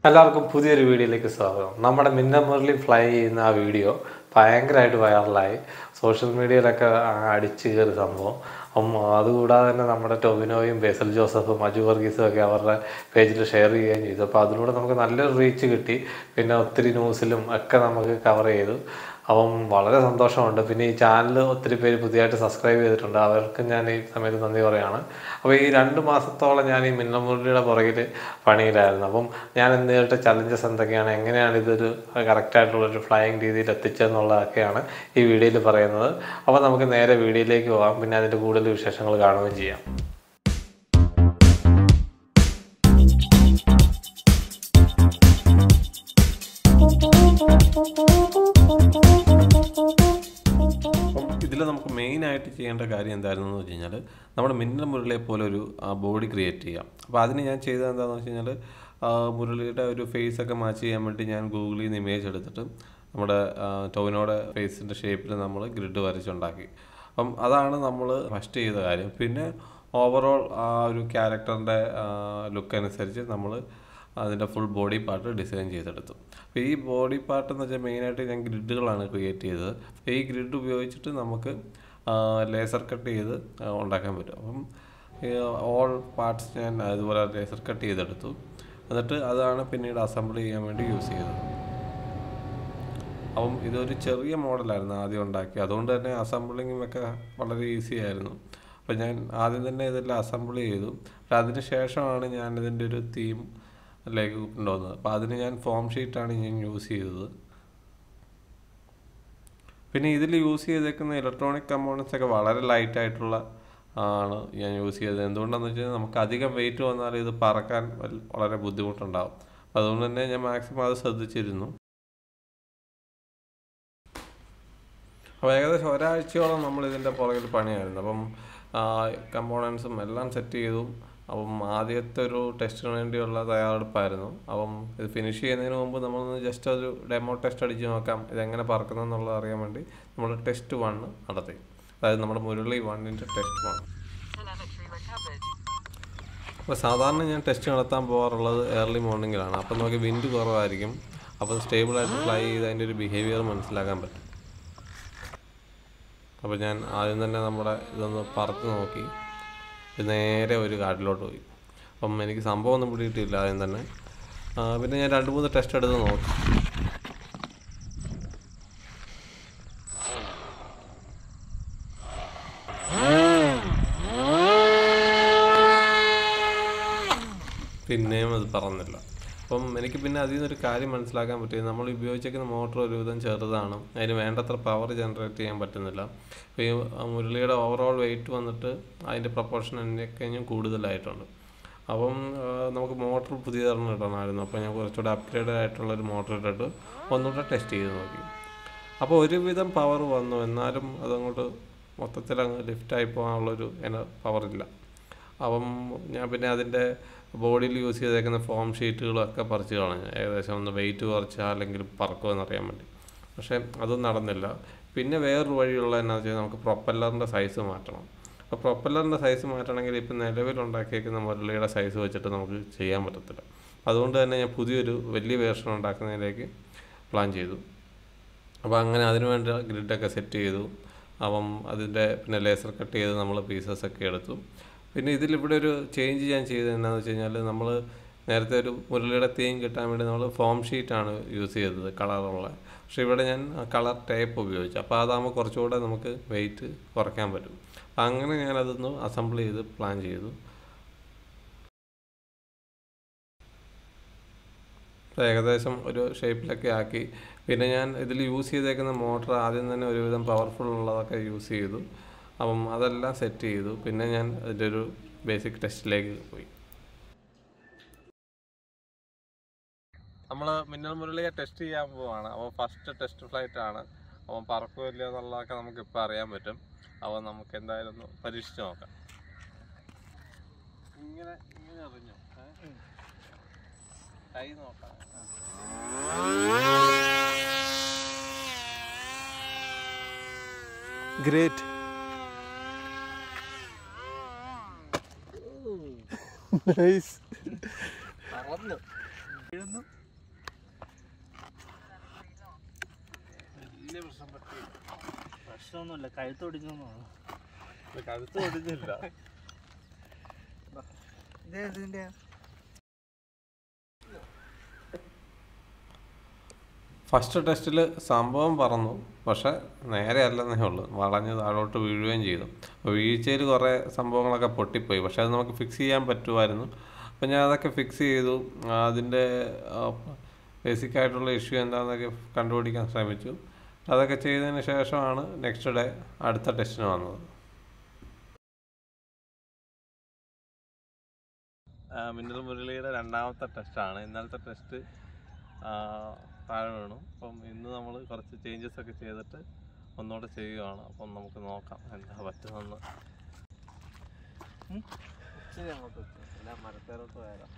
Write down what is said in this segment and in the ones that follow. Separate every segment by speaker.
Speaker 1: എല്ലാവർക്കും പുതിയൊരു വീഡിയോയിലേക്ക് സ്വാഗതം നമ്മുടെ മിന്ന മുരളി ഫ്ലൈ ചെയ്യുന്ന ആ വീഡിയോ ഭയങ്കരമായിട്ട് വൈറലായി സോഷ്യൽ മീഡിയയിലൊക്കെ അടിച്ചു കയറി സംഭവം അപ്പം അതുകൂടാതെ തന്നെ നമ്മുടെ ടൊവിനോയും ബേസൽ ജോസഫും അജു വർഗീസും ഒക്കെ അവരുടെ പേജിൽ ഷെയർ ചെയ്യുകയും ചെയ്തു അപ്പോൾ അതിലൂടെ നമുക്ക് നല്ലൊരു റീച്ച് കിട്ടി പിന്നെ ഒത്തിരി ന്യൂസിലും ഒക്കെ നമുക്ക് കവർ ചെയ്തു അപ്പം വളരെ സന്തോഷമുണ്ട് പിന്നെ ഈ ചാനൽ ഒത്തിരി പേര് പുതിയതായിട്ട് സബ്സ്ക്രൈബ് ചെയ്തിട്ടുണ്ട് അവർക്ക് ഞാൻ ഈ സമയത്ത് നന്ദി പറയുകയാണ് അപ്പോൾ ഈ രണ്ട് മാസത്തോളം ഞാൻ ഈ മിന്നമുരളിയുടെ പുറകിൽ പണിയിലായിരുന്നു അപ്പം ഞാൻ നേരിട്ട ചലഞ്ചസ് എന്തൊക്കെയാണ് എങ്ങനെയാണ് ഇതൊരു കറക്റ്റായിട്ടുള്ളൊരു ഫ്ലൈയിങ് രീതിയിൽ എത്തിച്ചതെന്നുള്ളതൊക്കെയാണ് ഈ വീഡിയോയിൽ പറയുന്നത് അപ്പോൾ നമുക്ക് നേരെ വീഡിയോയിലേക്ക് പോകാം പിന്നെ അതിൻ്റെ കൂടുതൽ വിശേഷങ്ങൾ കാണുകയും ചെയ്യാം ഇതിൽ നമുക്ക് മെയിനായിട്ട് ചെയ്യേണ്ട കാര്യം എന്തായിരുന്നു എന്ന് വെച്ച് കഴിഞ്ഞാൽ നമ്മുടെ മിന്നൽ മുരളിയെ പോലെ ഒരു ബോഡി ക്രിയേറ്റ് ചെയ്യാം അപ്പോൾ അതിന് ഞാൻ ചെയ്തത് എന്താണെന്ന് വെച്ച് കഴിഞ്ഞാൽ ആ, മുരളിയുടെ ഒരു ഫേസ് ഒക്കെ മാച്ച് ചെയ്യാൻ വേണ്ടി ഞാൻ ഗൂഗിളിൽ നിന്ന് ഇമേജ് എടുത്തിട്ട് നമ്മുടെ ആ, ടോവിനോയുടെ ഫേസിൻ്റെ ഷേപ്പിൽ നമ്മൾ ഗ്രിഡ് വരച്ചുണ്ടാക്കി അപ്പം അതാണ് നമ്മൾ ഫസ്റ്റ് ചെയ്ത കാര്യം പിന്നെ ഓവറോൾ ആ ഒരു ക്യാരക്ടറിൻ്റെ ലുക്ക് അനുസരിച്ച് നമ്മൾ അതിൻ്റെ ഫുൾ ബോഡി പാർട്ട് ഡിസൈൻ ചെയ്തെടുത്തു അപ്പോൾ ഈ ബോഡി പാർട്ട് എന്ന് വെച്ചാൽ മെയിനായിട്ട് ഞാൻ ഗ്രിഡുകളാണ് ക്രിയേറ്റ് ചെയ്തത് അപ്പോൾ ഈ ഗ്രിഡ് ഉപയോഗിച്ചിട്ട് നമുക്ക് ലേസർ കട്ട് ചെയ്ത് ആ, ഉണ്ടാക്കാൻ പറ്റും അപ്പം ഓൾ പാർട്സ് ഞാൻ അതുപോലെ ലേസർ കട്ട് ചെയ്തെടുത്തു എന്നിട്ട് അതാണ് പിന്നീട് അസംബിൾ ചെയ്യാൻ വേണ്ടി യൂസ് ചെയ്തത് അപ്പം ഇതൊരു ചെറിയ മോഡലായിരുന്നു ആദ്യം ഉണ്ടാക്കി അതുകൊണ്ട് തന്നെ അസംബിളിങ്ങും ഒക്കെ വളരെ ഈസി ആയിരുന്നു അപ്പം ഞാൻ ആദ്യം തന്നെ ഇതെല്ലാം അസംബിൾ ചെയ്തു പക്ഷെ അതിന് ശേഷമാണ് ഞാൻ ഇതിൻ്റെ ഒരു തീം ലേക്ക് കൊണ്ടുവന്നത് അപ്പോൾ അതിന് ഞാൻ ഫോം ഷീറ്റാണ് ഞാൻ യൂസ് ചെയ്തത് പിന്നെ ഇതിൽ യൂസ് ചെയ്തേക്കുന്ന ഇലക്ട്രോണിക് കമ്പോണൻസ് ഒക്കെ വളരെ ലൈറ്റ് ആയിട്ടുള്ള ആണ് ഞാൻ യൂസ് ചെയ്തത് എന്തുകൊണ്ടാണെന്ന് വെച്ചാൽ നമുക്ക് അധികം വെയിറ്റ് വന്നാൽ ഇത് പറക്കാൻ വൽ- വളരെ ബുദ്ധിമുട്ടുണ്ടാവും അപ്പോൾ അതുകൊണ്ട് തന്നെ ഞാൻ മാക്സിമം അത് ശ്രദ്ധിച്ചിരുന്നു അപ്പോൾ ഏകദേശം ഒരാഴ്ചയോളം നമ്മൾ ഇതിൻ്റെ പുറകിൽ പണിയായിരുന്നു അപ്പം കമ്പോണൻസും എല്ലാം സെറ്റ് ചെയ്തു അപ്പം ആദ്യത്തെ ഒരു ടെസ്റ്റിന് വേണ്ടിയുള്ള തയ്യാറെടുപ്പായിരുന്നു അപ്പം ഇത് ഫിനിഷ് ചെയ്യുന്നതിന് മുമ്പ് നമ്മളൊന്ന് ജസ്റ്റ് ഒരു ഡെമോ ടെസ്റ്റ് അടിച്ച് നോക്കാം ഇതെങ്ങനെ പറക്കുന്നു എന്നുള്ളത് അറിയാൻ വേണ്ടി നമ്മൾ ടെസ്റ്റ് വണ്ണ് നടത്തി അതായത് നമ്മുടെ മുരളി വണ്ണിൻ്റെ ടെസ്റ്റ് വൺ
Speaker 2: Telemetry recovered.
Speaker 1: അപ്പോൾ സാധാരണ ഞാൻ ടെസ്റ്റ് നടത്താൻ പോകാറുള്ളത് ഏർലി മോർണിംഗിലാണ് അപ്പം നമുക്ക് വിൻഡ് കുറവായിരിക്കും അപ്പം സ്റ്റേബിളായിട്ട് ഫ്ലൈ ചെയ്ത് അതിൻ്റെ ഒരു ബിഹേവിയർ മനസ്സിലാക്കാൻ പറ്റും അപ്പോൾ ഞാൻ ആദ്യം തന്നെ നമ്മുടെ ഇതൊന്ന് പറത്ത് നോക്കി ഇത് നേരെ ഒരു കാട്ടിലോട്ട് പോയി അപ്പം എനിക്ക് സംഭവം ഒന്നും പിടിയിട്ടില്ല ആദ്യം തന്നെ ആ, പിന്നെ ഞാൻ രണ്ട് മൂന്ന് ടെസ്റ്റ് എടുത്ത് നോക്കി പിന്നെയും അത് പറഞ്ഞില്ല അപ്പം എനിക്ക് പിന്നെ അതിൽ നിന്നൊരു കാര്യം മനസ്സിലാക്കാൻ പറ്റിയത് നമ്മൾ ഉപയോഗിച്ചേക്കുന്ന മോട്ടർ ഒരുവിധം ചെറുതാണ് അതിന് വേണ്ടത്ര പവർ ജനറേറ്റ് ചെയ്യാൻ പറ്റുന്നില്ല അപ്പോൾ ഈ മുരളിയുടെ ഓവറോൾ വെയിറ്റ് വന്നിട്ട് അതിൻ്റെ പ്രപ്പോർഷൻ എൻ്റെ കഴിഞ്ഞും കൂടുതലായിട്ടുണ്ട് അപ്പം ആ, നമുക്ക് മോട്ടർ പുതിയതൊരെണ്ണം ഇടണമായിരുന്നു അപ്പോൾ ഞാൻ കുറച്ചുകൂടെ അപ്ഗ്രേഡ് ആയിട്ടുള്ള ഒരു മോട്ടർ ഇട്ടിട്ട് ഒന്നുകൂടെ ടെസ്റ്റ് ചെയ്ത് നോക്കി അപ്പോൾ ഒരുവിധം പവർ വന്നു എന്നാലും അതങ്ങോട്ട് മൊത്തത്തിൽ അങ്ങ് ലിഫ്റ്റായി പോകാനുള്ളൊരു പവർ ഇല്ല അപ്പം ഞാൻ പിന്നെ അതിൻ്റെ ബോഡിയിൽ യൂസ് ചെയ്തേക്കുന്ന ഫോം ഷീറ്റുകളും ഒക്കെ പറിച്ച് കളഞ്ഞു ഏകദേശം ഒന്ന് വെയിറ്റ് കുറച്ചാൽ അല്ലെങ്കിൽ പറക്കുമെന്ന് അറിയാൻ വേണ്ടി പക്ഷേ അതും നടന്നില്ല പിന്നെ വേറൊരു വഴിയുള്ള എന്നാന്ന് വെച്ചാൽ നമുക്ക് പ്രൊപ്പല്ലറിൻ്റെ സൈസ് മാറ്റണം അപ്പോൾ പ്രൊപ്പല്ലറിൻ്റെ സൈസ് മാറ്റണമെങ്കിൽ ഇപ്പം നിലവിലുണ്ടാക്കിയേക്കുന്ന മുരളിയുടെ സൈസ് വെച്ചിട്ട് നമുക്ക് ചെയ്യാൻ പറ്റത്തില്ല അതുകൊണ്ട് തന്നെ ഞാൻ പുതിയൊരു വലിയ വേർഷൻ ഉണ്ടാക്കുന്നതിലേക്ക് പ്ലാൻ ചെയ്തു അപ്പോൾ അങ്ങനെ അതിന് വേണ്ട ഗ്രിഡൊക്കെ സെറ്റ് ചെയ്തു അപ്പം അതിൻ്റെ പിന്നെ ലേസർ കട്ട് ചെയ്ത് നമ്മൾ പീസസ് ഒക്കെ എടുത്തു പിന്നെ ഇതിലിവിടെ ഒരു ചേഞ്ച് ഞാൻ ചെയ്തത് എന്താണെന്ന് വെച്ച് കഴിഞ്ഞാൽ നമ്മൾ നേരത്തെ ഒരു മുരളിയുടെ തീം കിട്ടാൻ വേണ്ടി നമ്മൾ ഫോം ഷീറ്റാണ് യൂസ് ചെയ്തത് കളറുള്ള പക്ഷേ ഇവിടെ ഞാൻ കളർ ടേപ്പ് ഉപയോഗിച്ചു അപ്പോൾ അതാകുമ്പോൾ കുറച്ചുകൂടെ നമുക്ക് വെയിറ്റ് കുറയ്ക്കാൻ പറ്റും അപ്പം അങ്ങനെ ഞാനതൊന്ന് അസംബിൾ ചെയ്ത് പ്ലാൻ ചെയ്തു അപ്പോൾ ഏകദേശം ഒരു ഷേപ്പിലൊക്കെ ആക്കി പിന്നെ ഞാൻ ഇതിൽ യൂസ് ചെയ്തേക്കുന്ന മോട്ടർ ആദ്യം തന്നെ ഒരുവിധം പവർഫുൾ ഉള്ളതൊക്കെ യൂസ് ചെയ്തു അപ്പം അതെല്ലാം സെറ്റ് ചെയ്തു പിന്നെ ഞാൻ അതിൻ്റെ ഒരു ബേസിക് ടെസ്റ്റിലേക്ക് പോയി നമ്മൾ മിന്നൽ മുരളിയെ ടെസ്റ്റ് ചെയ്യാൻ പോവാണ് അപ്പോൾ ഫസ്റ്റ് ടെസ്റ്റ് ഫ്ലൈറ്റ് ആണ് അപ്പം പറക്കുമില്ല എന്നുള്ളതൊക്കെ നമുക്ക് ഇപ്പോൾ അറിയാൻ പറ്റും അപ്പോൾ നമുക്ക് എന്തായാലും ഒന്ന് പരീക്ഷിച്ച് നോക്കാം ഇങ്ങനെ ഇങ്ങനെ അറിഞ്ഞു കൈ നോക്കാം
Speaker 3: ഗ്രേറ്റ് നൈസ്
Speaker 2: പറന്നു വീഴുന്നു
Speaker 3: വലിയ പ്രശ്നം പറ്റി പ്രശ്നമൊന്നുമില്ല കഴുത്തൊടിഞ്ഞു
Speaker 1: കഴുത്ത് ഒടിഞ്ഞില്ല
Speaker 3: ഇതിന്റെ
Speaker 1: ഫസ്റ്റ് ടെസ്റ്റിൽ സംഭവം പറന്നു പക്ഷെ നേരെ അല്ലെന്നേ ഉള്ളൂ വളഞ്ഞ് താഴോട്ട് വീഴുകയും ചെയ്തു അപ്പോൾ വീഴ്ചയിൽ കുറേ സംഭവങ്ങളൊക്കെ പൊട്ടിപ്പോയി പക്ഷെ അത് നമുക്ക് ഫിക്സ് ചെയ്യാൻ പറ്റുമായിരുന്നു അപ്പോൾ ഞാൻ അതൊക്കെ ഫിക്സ് ചെയ്തു ആ, അതിൻ്റെ ബേസിക് ആയിട്ടുള്ള ഇഷ്യൂ എന്താണെന്നൊക്കെ കണ്ടുപിടിക്കാൻ ശ്രമിച്ചു അതൊക്കെ ചെയ്തതിന് ശേഷമാണ് നെക്സ്റ്റ് ഡേ അടുത്ത ടെസ്റ്റിന് വന്നത് മിന്നൽ മുരളിയുടെ രണ്ടാമത്തെ ടെസ്റ്റാണ് ഇന്നലത്തെ ടെസ്റ്റ് താഴെ വീണു അപ്പം ഇന്ന് നമ്മൾ കുറച്ച് ചേഞ്ചസ് ഒക്കെ ചെയ്തിട്ട് ഒന്നുകൂടെ ചെയ്യുകയാണ് അപ്പം നമുക്ക് നോക്കാം എന്താ പറ്റുമെന്ന്
Speaker 3: ഇച്ചിരി അങ്ങോട്ട് വെച്ചു അല്ല മരത്തേലോട്ട് പോയാലോ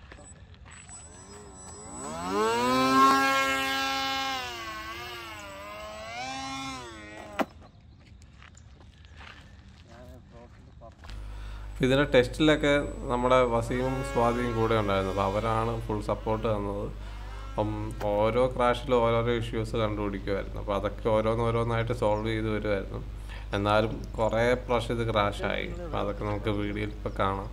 Speaker 1: ഇതിൻ്റെ ടെസ്റ്റിലൊക്കെ നമ്മുടെ വസീമും സ്വാതിയും കൂടെ ഉണ്ടായിരുന്നു അപ്പോൾ അവരാണ് ഫുൾ സപ്പോർട്ട് തന്നത് അപ്പം ഓരോ ക്രാഷിലും ഓരോരോ ഇഷ്യൂസ് കണ്ടുപിടിക്കുമായിരുന്നു അപ്പോൾ അതൊക്കെ ഓരോന്നോരോന്നായിട്ട് സോൾവ് ചെയ്ത് വരുമായിരുന്നു എന്നാലും കുറേ പ്രാവശ്യം ഇത് ക്രാഷായി അപ്പോൾ അതൊക്കെ നമുക്ക് വീഡിയോയിൽ ഇപ്പോൾ കാണാം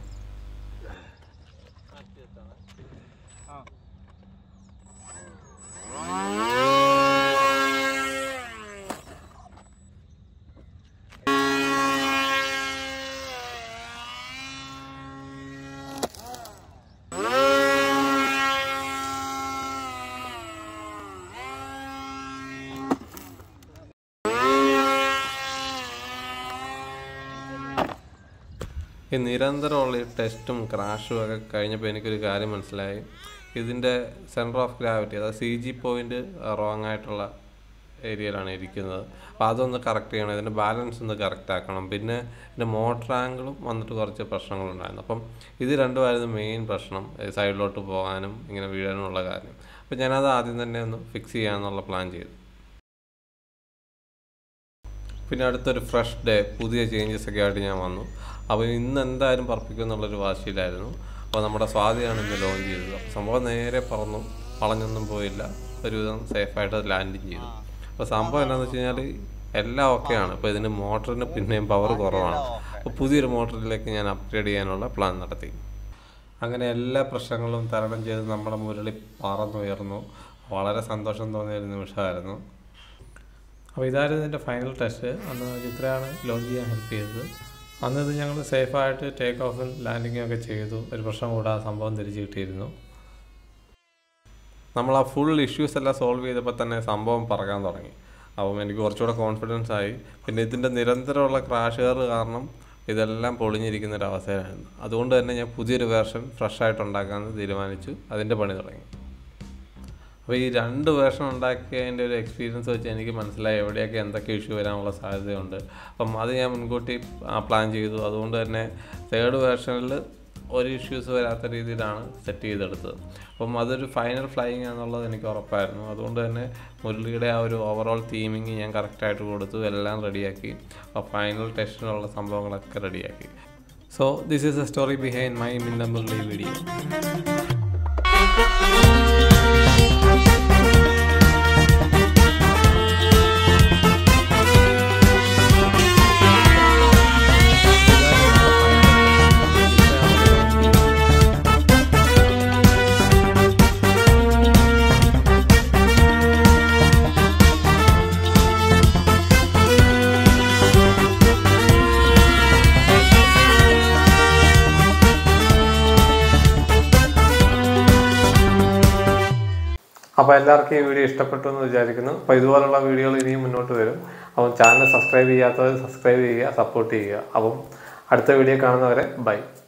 Speaker 1: ഈ നിരന്തരമുള്ള ഈ ടെസ്റ്റും ക്രാഷും ഒക്കെ കഴിഞ്ഞപ്പോൾ എനിക്കൊരു കാര്യം മനസ്സിലായി ഇതിൻ്റെ സെൻറ്റർ ഓഫ് ഗ്രാവിറ്റി അതായത് സി ജി പോയിൻ്റ് റോങ് ആയിട്ടുള്ള ഏരിയയിലാണ് ഇരിക്കുന്നത് അപ്പോൾ അതൊന്ന് കറക്റ്റ് ചെയ്യണം ഇതിൻ്റെ ബാലൻസ് ഒന്ന് കറക്റ്റ് ആക്കണം പിന്നെ ഇതിൻ്റെ മോട്ടർ ആംഗിളും വന്നിട്ട് കുറച്ച് പ്രശ്നങ്ങളുണ്ടായിരുന്നു അപ്പം ഇത് രണ്ടുമായിരുന്നു മെയിൻ പ്രശ്നം ഈ സൈഡിലോട്ട് പോകാനും ഇങ്ങനെ വീഴാനുമുള്ള കാര്യം അപ്പോൾ ഞാനത് ആദ്യം തന്നെ ഒന്ന് ഫിക്സ് ചെയ്യാമെന്നുള്ള പ്ലാൻ ചെയ്തു പിന്നെ അടുത്തൊരു ഫ്രഷ് ഡേ പുതിയ ചേഞ്ചസ് ഒക്കെ ആയിട്ട് ഞാൻ വന്നു അപ്പോൾ ഇന്ന് എന്തായാലും പറപ്പിക്കും എന്നുള്ളൊരു വാശിയിലായിരുന്നു അപ്പോൾ നമ്മുടെ സ്വാതിയാണ് ഇന്ന് ലോഞ്ച് ചെയ്തത് അപ്പോൾ സംഭവം നേരെ പറന്നു വളഞ്ഞൊന്നും പോയില്ല ഒരുവിധം സേഫായിട്ട് ലാൻഡിങ് ചെയ്തു അപ്പോൾ സംഭവം എന്താണെന്ന് വെച്ച് കഴിഞ്ഞാൽ എല്ലാം ഓക്കെയാണ് അപ്പോൾ ഇതിന് മോട്ടറിന് പിന്നെയും പവർ കുറവാണ് അപ്പോൾ പുതിയൊരു മോട്ടറിലേക്ക് ഞാൻ അപ്ഗ്രേഡ് ചെയ്യാനുള്ള പ്ലാൻ നടത്തി അങ്ങനെ എല്ലാ പ്രശ്നങ്ങളും തരണം ചെയ്ത് നമ്മുടെ മുരളി പറന്നുയർന്നു വളരെ സന്തോഷം തോന്നിയ ഒരു നിമിഷമായിരുന്നു അപ്പോൾ ഇതായിരുന്നു ഇതിൻ്റെ ഫൈനൽ ടെസ്റ്റ് അന്ന് ചിത്രയാണ് ലോഞ്ച് ചെയ്യാൻ ഹെൽപ്പ് ചെയ്തത് അന്ന് ഇത് ഞങ്ങൾ സേഫായിട്ട് ടേക്ക് ഓഫും ലാൻഡിങ്ങും ഒക്കെ ചെയ്തു ഒരു പ്രശ്നം കൂടാതെ സംഭവം തിരിച്ചു കിട്ടിയിരുന്നു നമ്മൾ ആ ഫുൾ ഇഷ്യൂസ് എല്ലാം സോൾവ് ചെയ്തപ്പോൾ തന്നെ സംഭവം പറക്കാൻ തുടങ്ങി അപ്പം എനിക്ക് കുറച്ചുകൂടെ കോൺഫിഡൻസ് ആയി പിന്നെ ഇതിൻ്റെ നിരന്തരമുള്ള ക്രാഷുകൾ കാരണം ഇതെല്ലാം പൊളിഞ്ഞിരിക്കുന്ന ഒരു അവസ്ഥയായിരുന്നു അതുകൊണ്ട് തന്നെ ഞാൻ പുതിയൊരു വേർഷൻ ഫ്രഷ് ആയിട്ട് ഉണ്ടാക്കാമെന്ന് തീരുമാനിച്ചു അതിൻ്റെ പണി തുടങ്ങി അപ്പോൾ ഈ രണ്ട് വേർഷൻ ഉണ്ടാക്കിയതിൻ്റെ ഒരു എക്സ്പീരിയൻസ് വെച്ച് എനിക്ക് മനസ്സിലായി എവിടെയൊക്കെ എന്തൊക്കെ ഇഷ്യൂ വരാനുള്ള സാധ്യതയുണ്ട് അപ്പം അത് ഞാൻ മുൻകൂട്ടി പ്ലാൻ ചെയ്തു അതുകൊണ്ട് തന്നെ തേർഡ് വേർഷനിൽ ഒരു ഇഷ്യൂസ് വരാത്ത രീതിയിലാണ് സെറ്റ് ചെയ്തെടുത്തത് അപ്പം അതൊരു ഫൈനൽ ഫ്ലൈയിങ് എന്നുള്ളത് എനിക്ക് ഉറപ്പായിരുന്നു അതുകൊണ്ട് തന്നെ മുരളിയുടെ ആ ഒരു ഓവറോൾ തീമിങ് ഞാൻ കറക്റ്റായിട്ട് കൊടുത്തു എല്ലാം റെഡിയാക്കി അപ്പോൾ ഫൈനൽ ടെസ്റ്റിനുള്ള സംഭവങ്ങളൊക്കെ റെഡിയാക്കി so this is a story behind my Minna Murali video അപ്പോൾ എല്ലാവർക്കും ഈ വീഡിയോ ഇഷ്ടപ്പെട്ടു എന്ന് വിചാരിക്കുന്നു അപ്പോൾ ഇതുപോലുള്ള വീഡിയോകൾ ഇനിയും മുന്നോട്ട് വരും അപ്പം ചാനൽ സബ്സ്ക്രൈബ് ചെയ്യാത്തവർ സബ്സ്ക്രൈബ് ചെയ്യുക സപ്പോർട്ട് ചെയ്യുക അപ്പം അടുത്ത വീഡിയോ കാണുന്നവരെ ബൈ